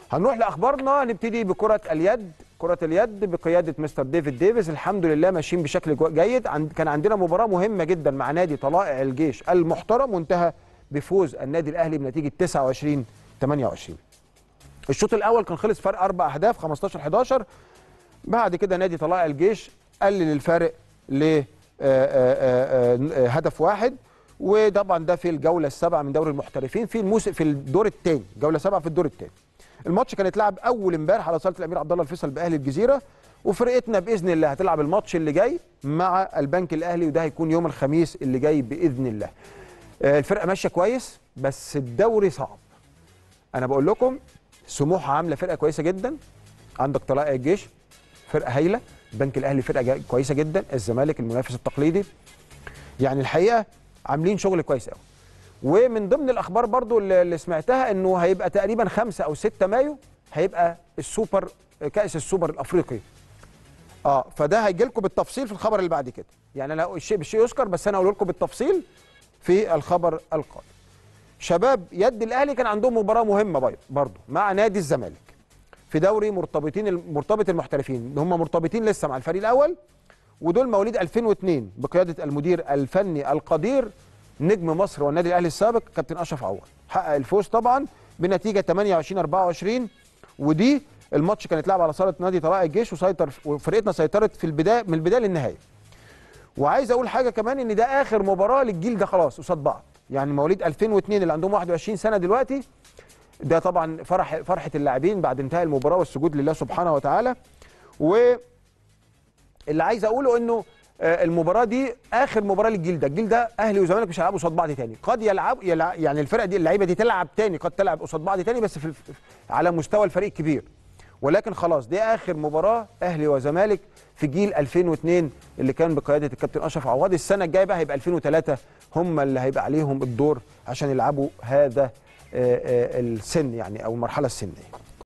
هنروح لاخبارنا نبتدي بكره اليد كره اليد بقياده مستر ديفيد ديفيس الحمد لله ماشيين بشكل جو- جيد عند كان عندنا مباراه مهمه جدا مع نادي طلائع الجيش المحترم وانتهى بفوز النادي الاهلي بنتيجه 29 28 الشوط الاول كان خلص فرق اربع اهداف 15 11 بعد كده نادي طلائع الجيش قلل الفارق ل هدف واحد وطبعا ده في الجوله السابعه من دوري المحترفين في الموسم في الدور الثاني جوله سبعه في الدور الثاني الماتش كان اتلعب اول امبارح على صاله الامير عبد الله الفيصل باهلي الجزيره وفرقتنا باذن الله هتلعب الماتش اللي جاي مع البنك الاهلي وده هيكون يوم الخميس اللي جاي باذن الله آه، الفرقه ماشيه كويس بس الدوري صعب انا بقول لكم سموحه عامله فرقه كويسه جدا عندك طلائع الجيش فرقه هايله البنك الاهلي فرقه جا- كويسه جدا الزمالك المنافس التقليدي يعني الحقيقه عاملين شغل كويس قوي ومن ضمن الاخبار برضو اللي اللي سمعتها انه هيبقى تقريبا 5 او 6 مايو هيبقى السوبر كاس السوبر الافريقي اه فده هيجي لكم بالتفصيل في الخبر اللي بعد كده يعني انا الشيء بالشيء يذكر بس انا اقول لكم بالتفصيل في الخبر القادم شباب يد الاهلي كان عندهم مباراه مهمه بي- برضو مع نادي الزمالك في دوري مرتبطين مرتبط المحترفين هم مرتبطين لسه مع الفريق الاول ودول مواليد 2002 بقياده المدير الفني القدير نجم مصر والنادي الاهلي السابق كابتن اشرف عوض حقق الفوز طبعا بنتيجه 28 24 ودي الماتش كان اتلعب على صاله نادي طلائع الجيش وسيطر وفرقتنا سيطرت في البدايه من البدايه للنهايه وعايز اقول حاجه كمان ان ده اخر مباراه للجيل ده خلاص قصاد بعض يعني مواليد 2002 اللي عندهم 21 سنه دلوقتي ده طبعا فرح فرحه اللاعبين بعد انتهاء المباراه والسجود لله سبحانه وتعالى و اللي عايز اقوله انه آه، المباراه دي اخر مباراه للجيل ده الجيل ده اهلي وزمالك مش هيلعبوا قصاد بعض تاني قد يلعب يلع... يعني الفرقه دي اللعيبه دي تلعب تاني قد تلعب قصاد بعض تاني بس في الف... على مستوى الفريق الكبير ولكن خلاص دي اخر مباراه اهلي وزمالك في جيل 2002 اللي كان بقياده الكابتن اشرف عواد السنه الجايه بقى هيبقى 2003 هم اللي هيبقى عليهم الدور عشان يلعبوا هذا آه، آه، السن يعني او المرحله السنيه